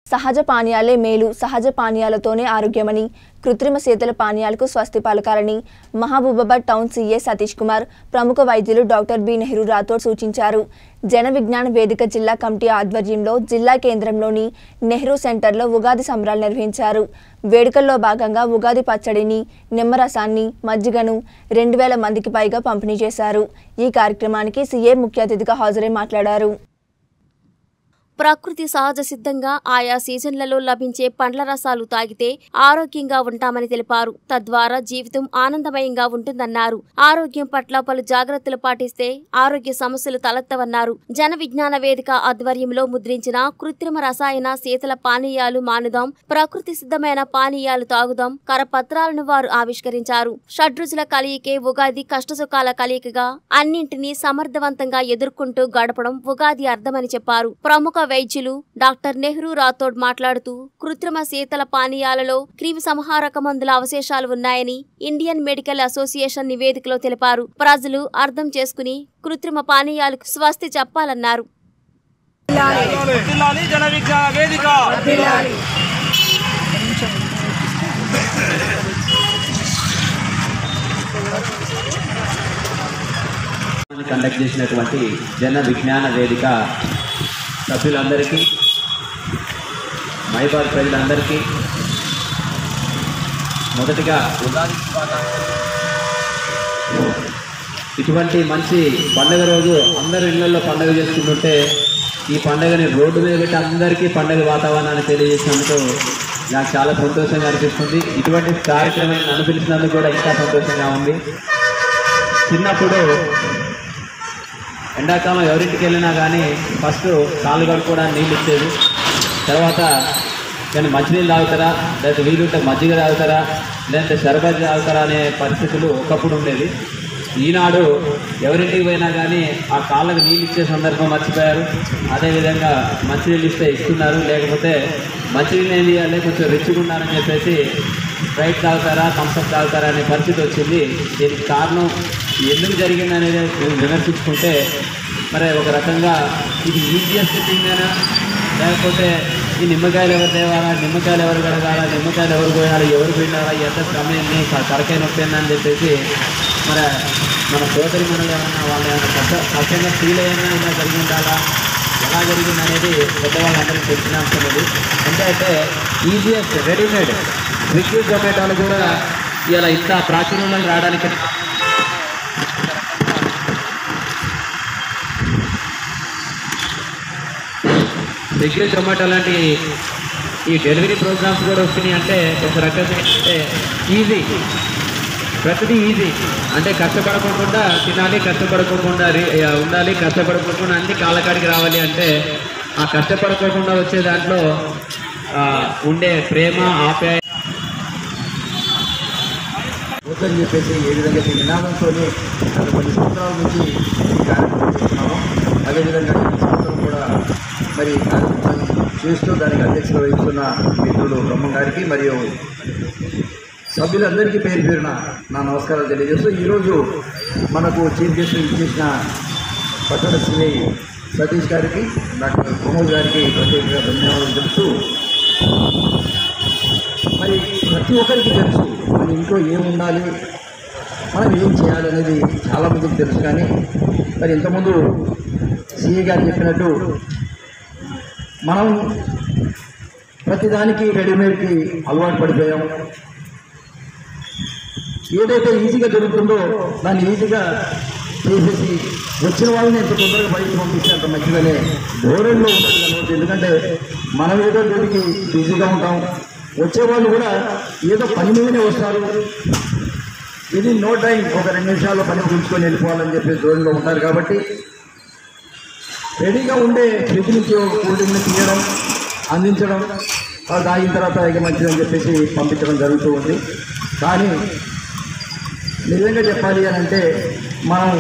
సహజ పానీయాలే మేలు సహజ పానీయాలతోనే ఆరోగ్యమని కృత్రిమ శీతల పానీయాలకు స్వస్తి పలకాలని మహబూబాబాద్ టౌన్ సీఏ సతీష్ కుమార్ ప్రముఖ వైద్యులు డాక్టర్ బి నెహ్రూ రాథోడ్ సూచించారు జన విజ్ఞాన వేదిక జిల్లా కమిటీ ఆధ్వర్యంలో జిల్లా కేంద్రంలోని నెహ్రూ సెంటర్లో ఉగాది సంబరాలు నిర్వహించారు వేడుకల్లో భాగంగా ఉగాది పచ్చడిని నిమ్మరసాన్ని మజ్జిగను రెండు వేల మందికి పైగా పంపిణీ చేశారు ఈ కార్యక్రమానికి సీఏ ముఖ్య అతిథిగా హాజరై మాట్లాడారు ప్రకృతి సహజ సిద్ధంగా ఆయా సీజన్లలో లభించే పండ్ల రసాలు తాగితే ఆరోగ్యంగా ఉంటామని తెలిపారు తద్వారా జీవితం ఆనందమయంగా ఉంటుందన్నారు ఆరోగ్యం పట్ల పలు జాగ్రత్తలు పాటిస్తే ఆరోగ్య సమస్యలు తలెత్తవన్నారు జన విజ్ఞాన వేదిక ఆధ్వర్యంలో ముద్రించిన కృత్రిమ రసాయన శీతల పానీయాలు మానుదాం ప్రకృతి సిద్ధమైన పానీయాలు తాగుదాం కరపత్రాలను వారు ఆవిష్కరించారు షడ్రుచుల కలయికే ఉగాది కష్టసుఖాల కలయికగా అన్నింటినీ సమర్థవంతంగా ఎదుర్కొంటూ గడపడం ఉగాది అర్థమని చెప్పారు ప్రముఖ వైద్యులు డాక్టర్ నెహ్రూ రాథోడ్ మాట్లాడుతూ కృత్రిమ శీతల పానీయాలలో క్రిమి సంహారక మందుల అవశేషాలు ఉన్నాయని ఇండియన్ మెడికల్ అసోసియేషన్ నివేదికలో తెలిపారు ప్రజలు అర్థం చేసుకుని కృత్రిమ పానీయాలకు స్వస్తి చెప్పాలన్నారు వర్ధిల్లాలి జన విజ్ఞాన వేదిక కండక్ట్ చేసినటువంటి జన విజ్ఞాన వేదిక సభ్యులందరికీ మైబాద్ ప్రజలందరికీ మొదటిగా ఉగాది శుభాకాంక్షలు. ఇటువంటి మంచి పండగ రోజు అందరు ఇళ్లలో పండగ చేసుకుంటుంటే ఈ పండగని రోడ్డు మీద పెట్టి అందరికీ పండగ వాతావరణాన్ని తెలియజేసినందుకు నాకు చాలా సంతోషంగా అనిపిస్తుంది ఇటువంటి కార్యక్రమాన్ని నన్ను పిలిచినందుకు కూడా ఇంకా సంతోషంగా ఉంది చిన్నప్పుడు ఎండాకాలం ఎవరింటికి వెళ్ళినా కానీ ఫస్ట్ కాళ్ళు కడుక్కోవడానికి నీళ్ళు ఇచ్చేది తర్వాత కానీ మంచినీళ్ళు తాగుతారా లేకపోతే వీలుంటే మజ్జిగ తాగుతారా లేదంటే షర్బత్ తాగుతారా అనే పరిస్థితులు ఒకప్పుడు ఉండేది ఈనాడు ఎవరింటికి పోయినా కానీ ఆ కాళ్ళకు నీళ్ళు ఇచ్చే సందర్భం మర్చిపోయారు అదేవిధంగా మంచినీళ్ళు ఇస్తే ఇస్తున్నారు లేకపోతే మంచినీళ్ళు ఏం చేయాలి కొంచెం రిచ్గా ఉన్నారని చెప్పేసి స్ప్రైట్ తాగుతారా థమ్స్అప్ తాగుతారా అనే పరిస్థితి వచ్చింది దీనికి కారణం ఎందుకు జరిగింది అనేది విమర్శించుకుంటే మరి ఒక రకంగా ఇది ఈజియెస్ట్ థింగేనా లేకపోతే ఈ నిమ్మకాయలు ఎవరు తేవాలా నిమ్మకాయలు ఎవరు కడగాలా నిమ్మకాయలు ఎవరు పోయాలి ఎవరు పోయినారా ఎంత సమయాన్ని తలకాయ నొప్పి అని చెప్పేసి మరి మన సోదరి మనలు ఏమన్నా వాళ్ళు ఏమైనా కష్ట కష్టంగా ఫీల్ అయినా ఇలా జరిగి ఉండాలా ఎలా జరిగింది అనేది పెద్దవాళ్ళందరికీ తెలిసిన అంశం ఇది అంటే అయితే ఈజియెస్ట్ రెడీమేడ్ స్విగ్గీ జొమాటోలు కూడా ఇలా ఇంత ప్రాచుర్యంలో రావడానికి స్విగ్గీ జొమాటో లాంటి ఈ డెలివరీ ప్రోగ్రామ్స్ కూడా వస్తున్నాయి అంటే ఒక రకంగా అంటే ఈజీ ప్రతిదీ ఈజీ అంటే కష్టపడకుండా తినాలి కష్టపడకోకుండా రి- ఆ, ఉండాలి కష్టపడకోకుండా అన్ని కాళ్ళకాడికి రావాలి అంటే ఆ కష్టపడకోకుండా వచ్చే దాంట్లో ఆ, ఉండే ప్రేమ ఆప్యాయ వద్దని చెప్పేసి ఏ విధంగా ఈ నినాదంతో గత కొన్ని సంవత్సరాల నుంచి ఈ కార్యక్రమం చేస్తున్నాము అదేవిధంగా ఈ సంవత్సరం కూడా మరి ఈ కార్యక్రమం చేస్తూ దానికి అధ్యక్షత వహిస్తున్న మిత్రుడు బ్రహ్మం గారికి మరియు సభ్యులందరికీ పేరు పేరున నా నమస్కారాలు తెలియజేస్తూ ఈరోజు మనకు చీఫ్ గెస్ట్ ఇచ్చేసిన పట్టణ సిఐ సతీష్ గారికి డాక్టర్ ప్రమోద్ గారికి ప్రత్యేకంగా ధన్యవాదాలు తెలుపుతూ మరి ప్రతి ఒక్కరికి తెలుసు మన ఇంట్లో ఏం ఉండాలి మనం ఏం చేయాలి అనేది చాలా మందికి తెలుసు కానీ మరి ఇంతకుముందు సిఏ గారు చెప్పినట్టు మనం ప్రతిదానికి రెడీమేడ్కి అలవాటు పడిపోయాం ఏదైతే ఈజీగా దొరుకుతుందో దాన్ని ఈజీగా చేసేసి వచ్చిన వాళ్ళని ఎంత తొందరగా బయటకు పంపిస్తే అంత మంచిదనే ధోరణిలో ఉంటుంది కనబడుతుంది ఎందుకంటే మనం ఏదో దీనికి బిజీగా ఉంటాం వచ్చేవాళ్ళు కూడా ఏదో పని మీదనే వస్తారు ఇది నో టైం ఒక రెండు నిమిషాల్లో పని ఉంచుకొని వెళ్ళిపోవాలని చెప్పి ధోరణిలో ఉంటారు కాబట్టి రెడీగా ఉండే ఫ్రిడ్జ్ నుంచి ఒక కూల్ డ్రింక్ని తీయడం అందించడం వాళ్ళు తాగిన తర్వాత ఇక మంచిదని చెప్పేసి పంపించడం జరుగుతూ ఉంది కానీ నిజంగా చెప్పాలి అని అంటే మనం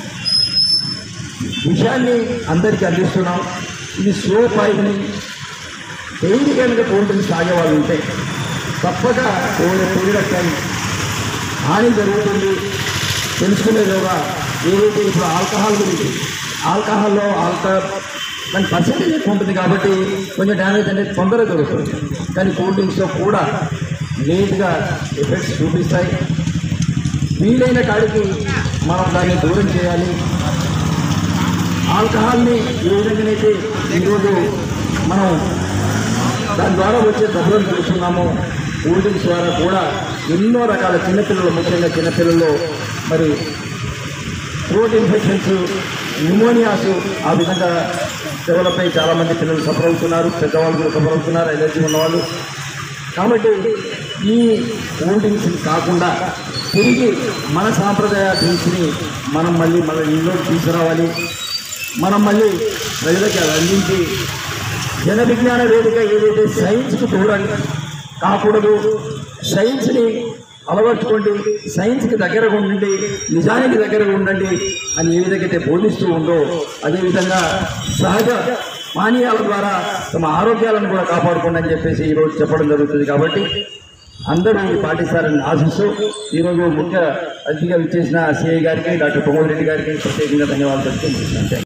విషయాన్ని అందరికీ అందిస్తున్నాం ఇది స్లో పాయిజనింగ్ డైలీ కనుక కూల్ డ్రింక్స్ తాగే వాళ్ళు ఉంటే తప్పక ఓ పీరియడ్ ఆఫ్ టైం హాని జరుగుతుంది తెలుసుకునేలోగా ఏదైతే ఇప్పుడు ఆల్కహాల్ గురించి ఆల్కహాల్లో ఆల్కహాల్ దాని పర్సెంటేజ్ ఎక్కువ ఉంటుంది కాబట్టి కొంచెం డ్యామేజ్ అనేది తొందరగా దొరుకుతుంది కానీ కూల్ డ్రింక్స్లో కూడా లేట్గా ఎఫెక్ట్స్ చూపిస్తాయి వీలైన కాడికి మనం దాన్ని దూరం చేయాలి ఆల్కహాల్ని ఏ విధంగానైతే ఈరోజు మనం దాని ద్వారా వచ్చే దెబ్బలను చూస్తున్నాము కూల్ డ్రింక్స్ ద్వారా కూడా ఎన్నో రకాల చిన్నపిల్లలు ముఖ్యంగా చిన్నపిల్లల్లో మరి థ్రోట్ ఇన్ఫెక్షన్స్ న్యూమోనియాస్ ఆ విధంగా డెవలప్ అయ్యి చాలామంది పిల్లలు సఫర్ అవుతున్నారు పెద్దవాళ్ళు కూడా సఫర్ అవుతున్నారు ఎలర్జీ ఉన్నవాళ్ళు కాబట్టి ఈ కూల్ డ్రింక్స్ కాకుండా తిరిగి మన సాంప్రదాయ డ్రింక్స్ని మనం మళ్ళీ మన ఇంట్లో తీసుకురావాలి మనం మళ్ళీ ప్రజలకి అది అందించి జన విజ్ఞాన వేదిక ఏదైతే సైన్స్కు దూరంగా కాకూడదు సైన్స్ని అలవర్చుకోండి సైన్స్కి దగ్గరగా ఉండండి నిజానికి దగ్గరగా ఉండండి అని ఏ విధంగా అయితే బోధిస్తూ ఉందో అదేవిధంగా సహజ పానీయాల ద్వారా తమ ఆరోగ్యాలను కూడా కాపాడుకోండి అని చెప్పేసి ఈరోజు చెప్పడం జరుగుతుంది కాబట్టి అందరూ ఇది పాటిస్తారని ఆశిస్తూ ఈరోజు ముఖ్య అతిథిగా విచ్చేసిన సిఐ గారికి డాక్టర్ ప్రమోద్ రెడ్డి గారికి ప్రత్యేకంగా ధన్యవాదాలు చెప్తూ ముగిస్తున్నాను.